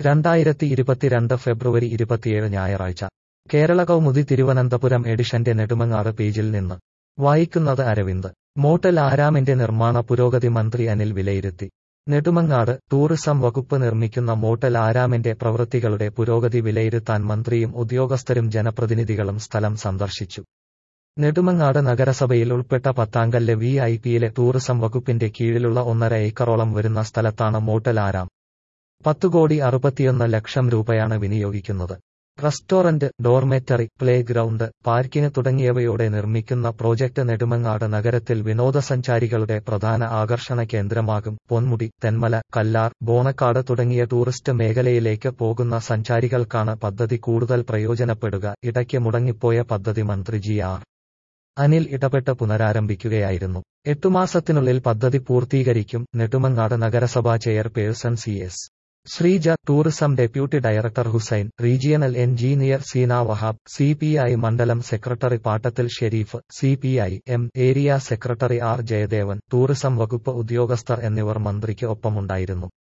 രണ്ടായിരത്തി ഇരുപത്തിരണ്ട് ഫെബ്രുവരി ഇരുപത്തിയേഴ് ഞായറാഴ്ച കേരള കൗമുദി തിരുവനന്തപുരം എഡിഷന്റെ നെടുമങ്ങാട് പേജിൽ നിന്ന് വായിക്കുന്നത് അരവിന്ദ് മോട്ടൽ ആരാമിന്റെ നിർമ്മാണ പുരോഗതി മന്ത്രി അനിൽ വിലയിരുത്തി നെടുമങ്ങാട് ടൂറിസം വകുപ്പ് നിർമ്മിക്കുന്ന മോട്ടൽ ആരാമിന്റെ പ്രവൃത്തികളുടെ പുരോഗതി വിലയിരുത്താൻ മന്ത്രിയും ഉദ്യോഗസ്ഥരും ജനപ്രതിനിധികളും സ്ഥലം സന്ദർശിച്ചു നെടുമങ്ങാട് നഗരസഭയിൽ ഉൾപ്പെട്ട പത്താങ്കല്ല് വി ഐ പിയിലെ ടൂറിസം വകുപ്പിന്റെ കീഴിലുള്ള ഒന്നര ഏക്കറോളം വരുന്ന സ്ഥലത്താണ് മോട്ടൽ ആരാം പത്തു കോടി അറുപത്തിയൊന്ന് ലക്ഷം രൂപയാണ് വിനിയോഗിക്കുന്നത് restaurant dormitory playground parking തുടങ്ങിയവയോടെ നിർമ്മിക്കുന്ന പ്രോജക്ട് നെടുമങ്ങാട് നഗരത്തിൽ വിനോദസഞ്ചാരികളുടെ പ്രധാന ആകർഷണ കേന്ദ്രമാകും പൊന്മുടി തെന്മല കല്ലാർ ബോണക്കാട് തുടങ്ങിയ ടൂറിസ്റ്റ് മേഖലയിലേക്ക് പോകുന്ന സഞ്ചാരികൾക്കാണ് പദ്ധതി കൂടുതൽ പ്രയോജനപ്പെടുക ഇടയ്ക്ക് മുടങ്ങിപ്പോയ പദ്ധതി മന്ത്രി ജി ആർ അനിൽ ഇടപെട്ട് പുനരാരംഭിക്കുകയായിരുന്നു എട്ടുമാസത്തിനുള്ളിൽ പദ്ധതി പൂർത്തീകരിക്കും നെടുമങ്ങാട് നഗരസഭാ chairperson C S Sreeja tourism deputy director Hussain regional engineer Seena Vahab C P I മണ്ഡലം secretary Pattathil Sherif C P I M area secretary R Jayadevan tourism വകുപ്പ് ഉദ്യോഗസ്ഥർ എന്നിവർ മന്ത്രിക്ക് ഒപ്പമുണ്ടായിരുന്നു